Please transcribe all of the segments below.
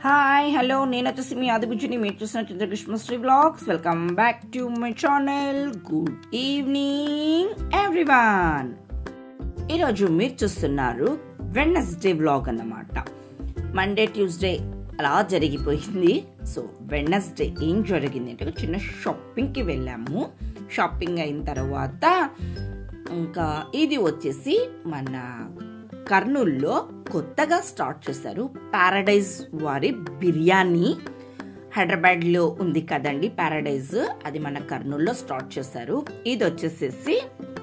hi hello నేను వచ్చేసి మీ ఆదిబుజ్జిని మీరు చూసిన Chandrakrishna Sri blogs welcome back to my channel good evening everyone ఈరోజు మీరు చూస్తున్నారు వెన్నస్డే వ్లాగ్ అన్నమాట మండే ట్యూస్డే అలా జరిగిపోయింది సో వెన్నస్డే ఏం జరిగింది అంటే ఒక చిన్న షాపింగ్కి వెళ్ళాము షాపింగ్ అయిన తర్వాత ఇంకా ఇది వచ్చేసి మన కర్నూల్లో కొత్తగా స్టార్ట్ చేశారు పారడైజ్ వారి బిర్యానీ హైదరాబాద్లో ఉంది కదండి పారడైజ్ అది మన కర్నూల్లో స్టార్ట్ చేశారు ఇది వచ్చేసేసి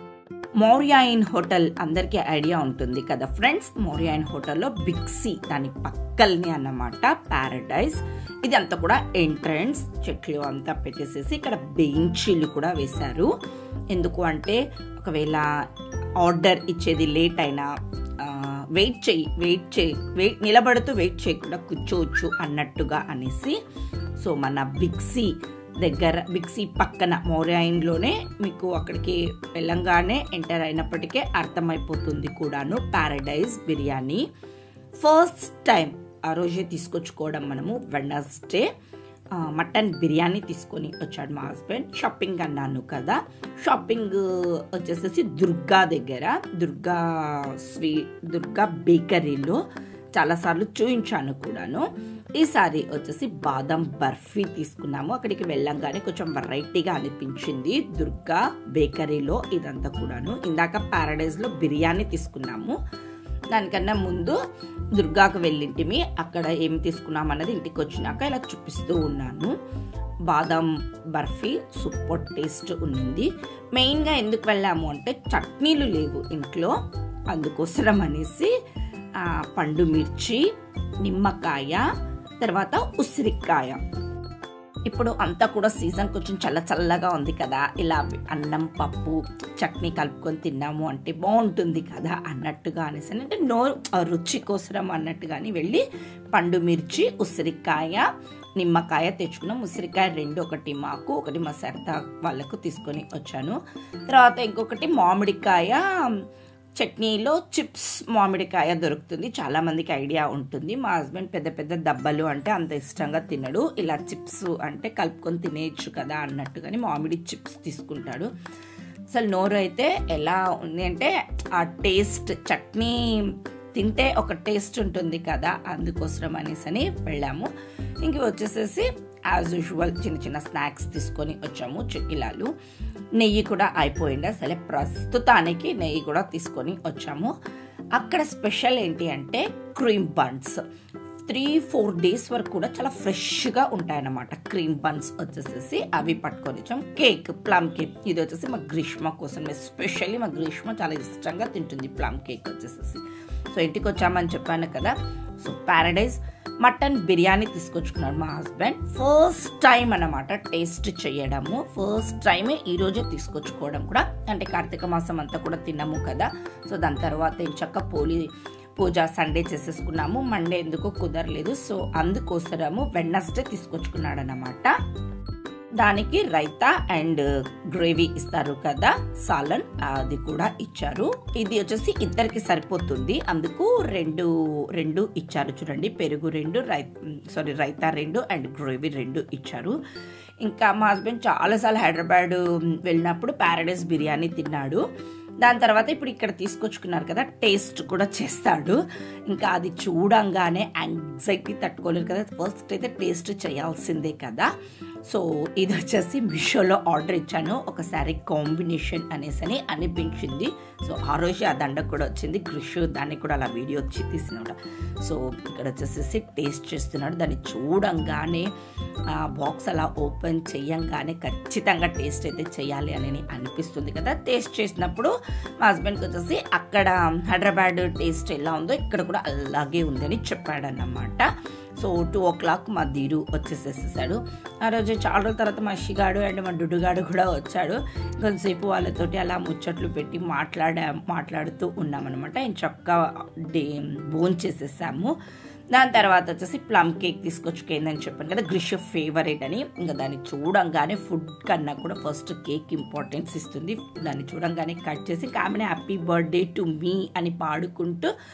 మౌర్యాయిన్ హోటల్ అందరికీ ఐడియా ఉంటుంది కదా ఫ్రెండ్స్ మౌర్యాయిన్ హోటల్లో బిక్సీ దాని పక్కల్ని అన్నమాట పారడైజ్ ఇది అంతా కూడా ఎంట్రన్స్ చెట్లు అంతా పెట్టేసేసి ఇక్కడ బెంచీలు కూడా వేశారు ఎందుకు అంటే ఒకవేళ ఆర్డర్ ఇచ్చేది లేట్ అయినా వెయిట్ చేయి వెయిట్ చేయి వెయిట్ నిలబడుతూ వెయిట్ చేయకుండా కూర్చోవచ్చు అన్నట్టుగా అనేసి సో మన బిక్సీ దగ్గర బిక్సీ పక్కన మౌర్యాయిన్లోనే మీకు అక్కడికి వెళ్ళంగానే ఎంటర్ అయినప్పటికే అర్థమైపోతుంది కూడాను పారడైజ్ బిర్యానీ ఫస్ట్ టైం ఆ రోజే తీసుకొచ్చుకోవడం మనము వెనస్డే మటన్ బిర్యానీ తీసుకొని వచ్చాడు మా హస్బెండ్ షాపింగ్ అన్నాను కదా షాపింగ్ వచ్చేసేసి దుర్గా దగ్గర దుర్గా స్వీ దుర్గా బేకరీలో చాలాసార్లు చూయించాను కూడాను ఈసారి వచ్చేసి బాదం బర్ఫీ తీసుకున్నాము అక్కడికి వెళ్ళంగానే కొంచెం వెరైటీగా అనిపించింది దుర్గా బేకరీలో ఇదంతా కూడాను ఇందాక ప్యారడైజ్లో బిర్యానీ తీసుకున్నాము దానికన్నా ముందు దుర్గాకు వెళ్ళింటిమి అక్కడ ఏం తీసుకున్నాం అన్నది ఇంటికి వచ్చినాక ఇలా చూపిస్తూ ఉన్నాను బాదం బర్ఫీ సూపర్ టేస్ట్ ఉంది మెయిన్గా ఎందుకు వెళ్ళాము అంటే చట్నీలు లేవు ఇంట్లో అందుకోసం అనేసి పండు మిర్చి నిమ్మకాయ తర్వాత ఉసిరికాయ ఇప్పుడు అంతా కూడా సీజన్ కొంచెం చల్ల చల్లగా ఉంది కదా ఇలా అన్నం పప్పు చట్నీ కలుపుకొని తిన్నాము అంటే బాగుంటుంది కదా అన్నట్టుగా అనేసి అంటే నో రుచి కోసరం అన్నట్టుగాని వెళ్ళి పండు మిర్చి ఉసిరికాయ నిమ్మకాయ తెచ్చుకున్నాం ఉసిరికాయ రెండు ఒకటి మాకు ఒకటి మా సరదా వాళ్ళకు తీసుకొని వచ్చాను తర్వాత ఇంకొకటి మామిడికాయ చట్నీలో చిప్స్ మామిడికాయ దొరుకుతుంది చాలా మందికి ఐడియా ఉంటుంది మా హస్బెండ్ పెద్ద పెద్ద దబ్బలు అంటే అంత ఇష్టంగా తినడు ఇలా చిప్స్ అంటే కలుపుకొని తినేయచ్చు కదా అన్నట్టుగాని మామిడి చిప్స్ తీసుకుంటాడు అసలు నోరు అయితే ఎలా ఉంది అంటే ఆ టేస్ట్ చట్నీ తింటే ఒక టేస్ట్ ఉంటుంది కదా అందుకోసం అనేసి అని వెళ్ళాము ఇంక వచ్చేసేసి యాజ్ యూజువల్ చిన్న చిన్న స్నాక్స్ తీసుకొని వచ్చాము చెక్కిలాలు నెయ్యి కూడా అయిపోయింది అసలే ప్రస్తుతానికి నెయ్యి కూడా తీసుకొని వచ్చాము అక్కడ స్పెషల్ ఏంటి అంటే cream buns three four days వరకు కూడా చాలా ఫ్రెష్గా ఉంటాయన్నమాట క్రీమ్ బన్స్ వచ్చేసేసి అవి పట్టుకొని వచ్చాం కేక్ ప్లమ్ కేక్ ఇది వచ్చేసి మా గ్రీష్మ కోసం ఎస్పెషల్లీ మా గ్రీష్మ చాలా ఇష్టంగా తింటుంది ప్లమ్ కేక్ వచ్చేసేసి సో ఇంటికి వచ్చామని చెప్పాను కదా సో ప్యారడైజ్ మటన్ బిర్యానీ తీసుకొచ్చుకున్నాడు మా హస్బెండ్ ఫస్ట్ టైం అనమాట టేస్ట్ చేయడము ఫస్ట్ టైమే ఈరోజే తీసుకొచ్చుకోవడం కూడా అంటే కార్తీక మాసం అంతా కూడా తిన్నాము కదా సో దాని తర్వాత ఏం చక్క పోలి పూజ సండే చేసేసుకున్నాము మండే ఎందుకో కుదరలేదు సో అందుకోసరము వెన్నస్డే తీసుకొచ్చుకున్నాడు అనమాట దానికి రైతా అండ్ గ్రేవీ ఇస్తారు కదా సాలన్ అది కూడా ఇచ్చారు ఇది వచ్చేసి ఇద్దరికి సరిపోతుంది అందుకు రెండు రెండు ఇచ్చారు చూడండి పెరుగు రెండు రై సారీ రైతా రెండు అండ్ గ్రేవీ రెండు ఇచ్చారు ఇంకా మా హస్బెండ్ చాలాసార్లు హైదరాబాద్ వెళ్ళినప్పుడు ప్యారడైస్ బిర్యానీ తిన్నాడు దాని తర్వాత ఇప్పుడు ఇక్కడ తీసుకొచ్చుకున్నారు కదా టేస్ట్ కూడా చేస్తాడు ఇంకా అది చూడంగానే యాంగ్జైటీ తట్టుకోలేరు కదా ఫస్ట్ అయితే టేస్ట్ చేయాల్సిందే కదా సో ఇది వచ్చేసి మీషోలో ఆర్డర్ ఇచ్చాను ఒకసారి కాంబినేషన్ అనేసి అని అనిపించింది సో ఆ రోజు ఆ దండ కూడా వచ్చింది గ్రిష్ దాన్ని కూడా అలా వీడియో వచ్చి తీసినాడు సో ఇక్కడ వచ్చేసేసి టేస్ట్ చేస్తున్నాడు దాన్ని చూడంగానే బాక్స్ అలా ఓపెన్ చేయంగానే ఖచ్చితంగా టేస్ట్ అయితే చేయాలి అని అనిపిస్తుంది కదా టేస్ట్ చేసినప్పుడు మా హస్బెండ్కి వచ్చేసి అక్కడ హైదరాబాద్ టేస్ట్ ఎలా ఉందో ఇక్కడ కూడా అలాగే ఉందని చెప్పాడన్నమాట సో టూ ఓ క్లాక్ మా ధీరు వచ్చేసేసాడు ఆ రోజు చాలా రోజుల తర్వాత మా షిగాడు అండ్ మా డుడుగాడు కూడా వచ్చాడు కొంతసేపు వాళ్ళతోటి అలా ముచ్చట్లు పెట్టి మాట్లాడా మాట్లాడుతూ ఉన్నామన్నమాట ఆయన చక్కగా డే బోన్ చేసేసాము దాని తర్వాత వచ్చేసి ప్లమ్ కేక్ తీసుకొచ్చుకేందని చెప్పాను కదా గ్రిష్ ఫేవరెట్ అని ఇంకా దాన్ని చూడంగానే ఫుడ్ కన్నా కూడా ఫస్ట్ కేక్ ఇంపార్టెన్స్ ఇస్తుంది దాన్ని చూడంగానే కట్ చేసి ఇంకా ఆమె హ్యాపీ బర్త్డే టు మీ అని పాడుకుంటూ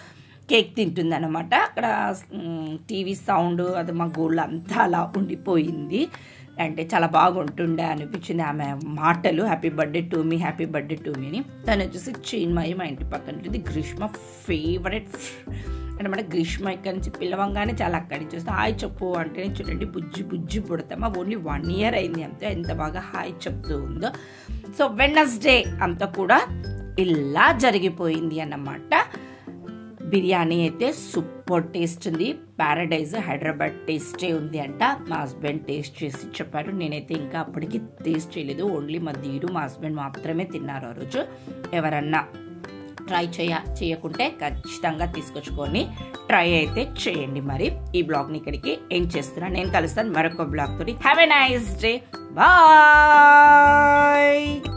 కేక్ తింటుంది అనమాట అక్కడ టీవీ సౌండ్ అది మా గోళ్ళు అంతా అలా ఉండిపోయింది అంటే చాలా బాగుంటుండే అనిపించింది ఆమె మాటలు happy birthday to me happy birthday to me అని తను వచ్చేసి చిన్మయి మా ఇంటి పక్కన ఉంటుంది గ్రీష్మ ఫేవరెట్ అనమాట గ్రీష్మ ఇక్కడి నుంచి పిలవంగానే చాలా అక్కడి నుంచి వస్తే హాయ్ చెప్పు అంటేనే చూడండి బుజ్జి బుజ్జి పుడతామా ఓన్లీ వన్ ఇయర్ అయింది అంతే ఎంత బాగా హాయ్ చెప్తూ ఉందో సో వెనస్డే అంతా కూడా ఇలా జరిగిపోయింది అన్నమాట బిర్యానీ అయితే సూపర్ టేస్ట్ ఉంది ప్యారడైజ్ హైదరాబాద్ టేస్టే ఉంది అంట మా హస్బెండ్ టేస్ట్ చేసి చెప్పారు నేనైతే ఇంకా అప్పటికి టేస్ట్ చేయలేదు ఓన్లీ మా ధీరు మా హస్బెండ్ మాత్రమే తిన్నారు ఆ రోజు ఎవరన్నా ట్రై చేయ చేయకుంటే ఖచ్చితంగా తీసుకొచ్చుకొని ట్రై అయితే చేయండి మరి ఈ బ్లాగ్ని ఇక్కడికి ఏం చేస్తున్నా నేను కలుస్తాను మరొక బ్లాగ్ తోటి have a nice day bye